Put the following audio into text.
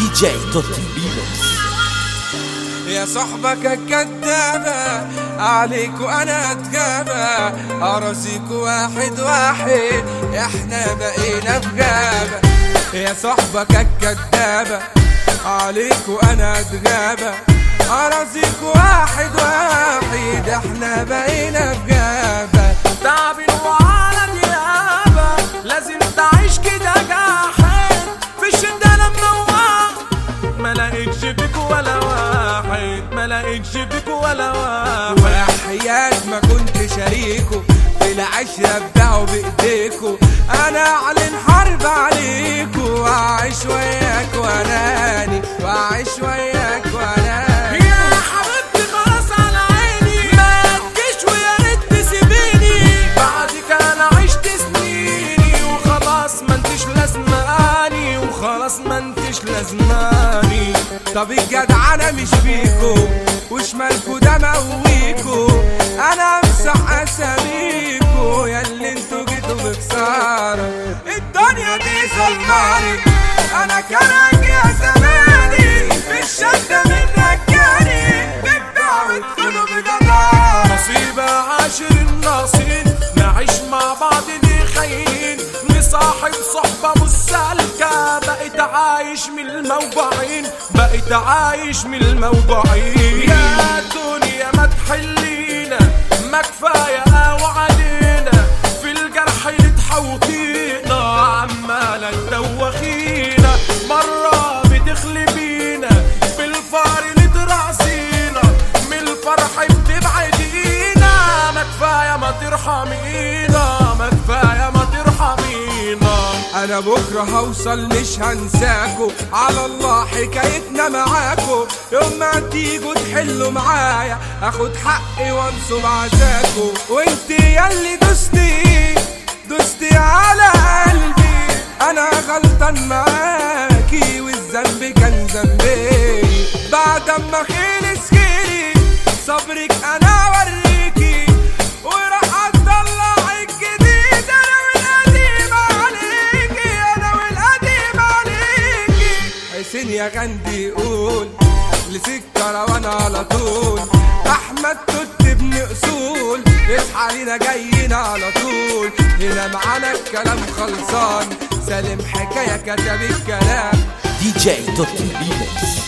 دي جي توتي ريمكس يا صاحبك الكدابة عليك وانا اتجابة اراسيك واحد واحد احنا بقينا في جابة يا صاحبك الكدابة عليك وانا اتجابة اراسيك واحد واحد احنا بقينا في جابة تعبين وعلى ديابة لازم تعيش كده جاحد في الشدة لما وقع ما لقيتش بيك ولا واحد ما لقيتش بيك ولا واحد وحياة ما كنت شريكه في العشرة بتاعه بايديكو انا اعلن حرب عليكو واعيش وياك واناني واعيش وياك واناني يا حبيبتي خلاص على عيني ما تجيش ويا ريت تسيبيني بعدك انا عشت سنيني وخلاص ما انتش لازماني وخلاص ما انتش لازماني طب الجدع انا مش بيكو وشمالكو ده مويكو انا امسح اساميكو يا اللي انتوا جيتوا بخسارة الدنيا دي ظلماني انا كرهك يا زماني في الشدة من رجالي بتبيع وتدخلوا بجدارة نصيب عاشر الناصرين نعيش مع بعض دي خاينين نصاحب صحبة مسالكة بقيت عايش من الموجوعين بقيت عايش من الموجوعين يا دنيا ما تحلينا ما كفاية قوي علينا في الجرح اللي تحوطينا عمالة تدوخينا مرة بتخلبينا بالفار اللي ترعسينا من الفرح بتبعدينا ما كفاية ما ترحمينا ما كفاية ما ترحمينا انا بكره هوصل مش هنساكو على الله حكايتنا معاكو يوم ما تيجوا تحلوا معايا اخد حقي وانصب عزاكو وانت ياللي دوستي دوستي على قلبي انا غلطان معاكي والذنب كان ذنبي بعد ما خلص خيري صبرك انا اوريكي وراح اطلع الجديد انا والقديم عليكي انا والقديم عليكي حسين يا غندي يقول لسكة وانا على طول احمد توت ابن اصول اصحى لينا جايين على طول هنا معانا الكلام خلصان سالم حكايه كتب الكلام دي جي توتي ريمكس